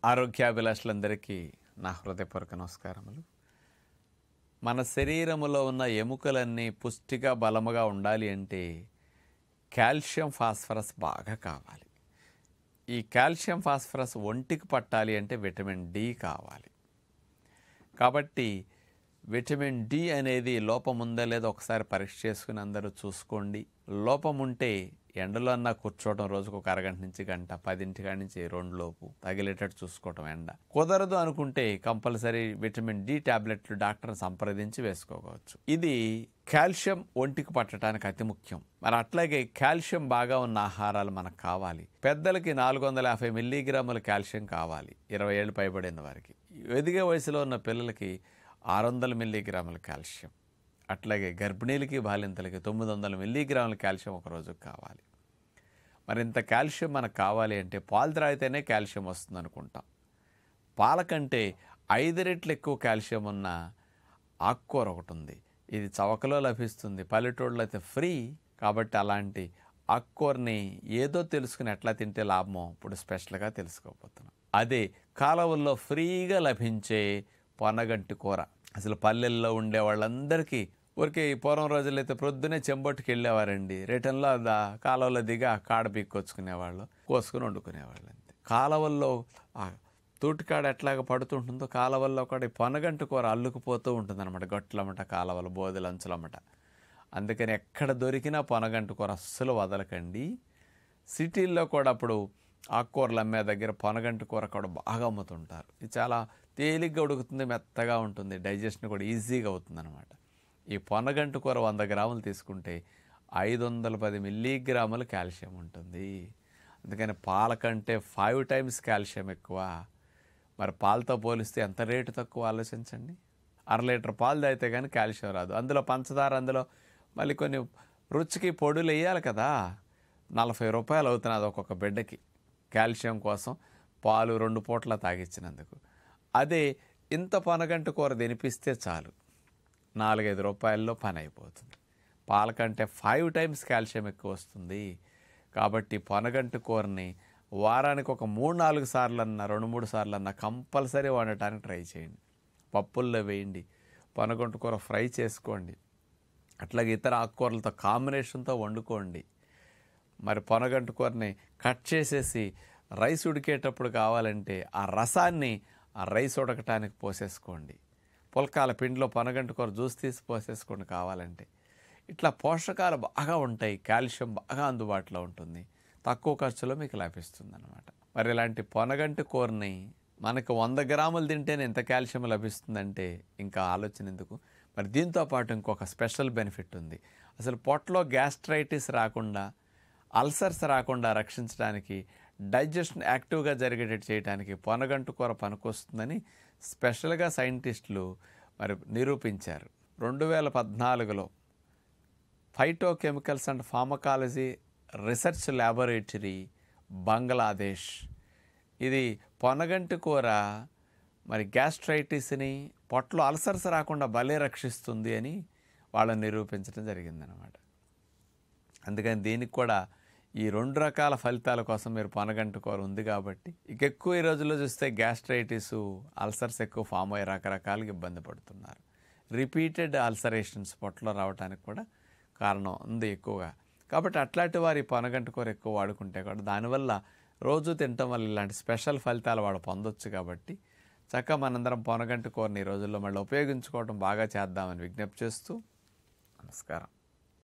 ఆరోగ్యాభిలాషులందరికీ నా హృదయపూర్వక నమస్కారములు మన శరీరములో ఉన్న ఎముకలన్నీ పుష్టిగా బలముగా ఉండాలి అంటే కాల్షియం ఫాస్ఫరస్ బాగా కావాలి ఈ కాల్షియం ఫాస్ఫరస్ ఒంటికి పట్టాలి అంటే విటమిన్ డి కావాలి కాబట్టి విటమిన్ డి అనేది లోపం ఉందా లేదో ఒకసారి పరీక్ష చేసుకుని అందరూ చూసుకోండి లోపం ఉంటే ఎండలో అన్నా కూర్చోవడం రోజుకు ఒక అరగంట నుంచి గంట పదింటి కాడి నుంచి రెండు లోపు తగిలేటట్టు చూసుకోవటం ఎండ కుదరదు అనుకుంటే కంపల్సరీ విటమిన్ డి టాబ్లెట్లు డాక్టర్ని సంప్రదించి వేసుకోవచ్చు ఇది కాల్షియం ఒంటికి పట్టడానికి అతి ముఖ్యం మరి అట్లాగే కాల్షియం బాగా ఉన్న ఆహారాలు మనకు కావాలి పెద్దలకి నాలుగు వందల యాభై మిల్లీగ్రాముల కాల్షియం కావాలి ఇరవై ఏళ్ళు పైబడిన వారికి ఎదిగే వయసులో ఉన్న పిల్లలకి ఆరు వందల మిల్లీగ్రాముల కాల్షియం అట్లాగే గర్భిణీలకి బాలింతలకి తొమ్మిది వందల మిల్లీగ్రాముల కాల్షియం ఒక రోజుకు కావాలి మరి ఇంత కాల్షియం మనకు కావాలి అంటే పాలు త్రాగితేనే కాల్షియం వస్తుంది అనుకుంటాం పాల కంటే ఐదు రెట్లు ఎక్కువ కాల్షియం ఉన్న ఆకుకూర ఒకటి ఉంది ఇది చవకలో లభిస్తుంది పల్లెటూళ్ళలో అయితే ఫ్రీ కాబట్టి అలాంటి ఆకుకూరని ఏదో తెలుసుకుని ఎట్లా తింటే లాభమో ఇప్పుడు స్పెషల్గా తెలుసుకోబోతున్నాం అదే కాలువల్లో ఫ్రీగా లభించే పొనగంటి కూర అసలు పల్లెల్లో ఉండే వాళ్ళందరికీ ఊరికే ఈ పూర్వం రోజుల్లో అయితే ప్రొద్దునే చెంబొట్టుకి వెళ్ళేవారండి రిటర్న్లో దా కాలువలో దిగి ఆ కాడ పీక్కొచ్చుకునేవాళ్ళు కోసుకుని వండుకునేవాళ్ళు అంతే కాలువల్లో ఆ తూటికాడ ఎట్లాగ పడుతుంటుందో కాలువల్లో కూడా ఈ పొనగంటి కూర అల్లుకుపోతూ ఉంటుంది అనమాట గట్లమ్మట కాలువలు బోధులు అంచులమ్మట అందుకని ఎక్కడ దొరికినా పొనగంటి కూర అస్సలు వదలకండి సిటీల్లో కూడా అప్పుడు ఆకుకూరలు అమ్మే దగ్గర పొనగంటి కూర కూడా బాగా అమ్ముతుంటారు ఇది చాలా తేలిగ్గా ఉడుకుతుంది మెత్తగా ఉంటుంది డైజెషన్ కూడా ఈజీగా అవుతుంది అనమాట ఈ పొనగంటి కూర వంద గ్రాములు తీసుకుంటే ఐదు వందల పది మిల్లీగ్రాములు కాల్షియం ఉంటుంది అందుకని పాల కంటే ఫైవ్ టైమ్స్ కాల్షియం ఎక్కువ మరి పాలతో పోలిస్తే ఎంత రేటు తక్కువ ఆలోచించండి అర లీటర్ పాలు తాగితే కానీ కాల్షియం రాదు అందులో పంచదార అందులో మళ్ళీ కొన్ని రుచికి పొడులు వేయాలి కదా నలభై రూపాయలు అవుతున్నది ఒక్కొక్క బిడ్డకి కాల్షియం కోసం పాలు రెండు పూట్ల తాగిచ్చినందుకు అదే ఇంత పనగంట కూర తినిపిస్తే చాలు నాలుగైదు రూపాయల్లో పని అయిపోతుంది పాల కంటే ఫైవ్ టైమ్స్ కాల్షియం ఎక్కువ వస్తుంది కాబట్టి పొనగంట కూరని వారానికి ఒక మూడు నాలుగు సార్లు అన్నా రెండు మూడు సార్లు అన్నా కంపల్సరీ వండటానికి ట్రై చేయండి పప్పుల్లో వేయండి పొనగంట కూర ఫ్రై చేసుకోండి అట్లాగే ఇతర ఆకుకూరలతో కాంబినేషన్తో వండుకోండి మరి పొనగంట కూరని కట్ చేసేసి రైస్ ఉడికేటప్పుడు కావాలంటే ఆ రసాన్ని ఆ రైస్ ఉడకటానికి పోసేసుకోండి పుల్కాల పిండిలో పొనగంట కూర జ్యూస్ తీసి పోసేసుకోండి కావాలంటే ఇట్లా పోషకాలు బాగా ఉంటాయి కాల్షియం బాగా అందుబాటులో ఉంటుంది తక్కువ ఖర్చులో మీకు లభిస్తుంది అనమాట మరి ఇలాంటి పొనగంటి కూరని మనకు వంద గ్రాములు తింటేనే ఎంత కాల్షియం లభిస్తుందంటే ఇంకా ఆలోచన ఎందుకు మరి దీంతో పాటు ఇంకొక స్పెషల్ బెనిఫిట్ ఉంది అసలు పొట్టలో గ్యాస్ట్రైటిస్ రాకుండా అల్సర్స్ రాకుండా రక్షించడానికి డైజెషన్ యాక్టివ్గా జరిగేటట్టు చేయడానికి పొనగంటు కూర పనికొస్తుందని స్పెషల్గా సైంటిస్టులు మరి నిరూపించారు రెండు వేల పద్నాలుగులో phytochemicals and pharmacology research laboratory Bangladesh ఇది పొనగంటి కూర మరి గ్యాస్ట్రైటిస్ని పొట్టలో అల్సర్స్ రాకుండా భలే రక్షిస్తుంది అని వాళ్ళని నిరూపించడం జరిగిందనమాట అందుకని దీనికి కూడా ఈ రెండు రకాల ఫలితాల కోసం మీరు పనగంటి కూర ఉంది కాబట్టి ఇక ఎక్కువ ఈ రోజుల్లో చూస్తే గ్యాస్ట్రైటిస్ అల్సర్స్ ఎక్కువ ఫామ్ అయ్యి రకరకాలుగా ఇబ్బంది పడుతున్నారు రిపీటెడ్ అల్సరేషన్స్ పొట్టలో రావడానికి కూడా కారణం ఉంది ఎక్కువగా కాబట్టి అట్లాంటి వారి పనగంటి కూర ఎక్కువ వాడుకుంటే కూడా దానివల్ల రోజు తినటం వల్ల ఇలాంటి స్పెషల్ ఫలితాలు వాడు పొందొచ్చు కాబట్టి చక్కగా మనందరం పొనగంటి కూరని ఈ రోజుల్లో మళ్ళీ ఉపయోగించుకోవడం బాగా చేద్దామని విజ్ఞప్తి చేస్తూ నమస్కారం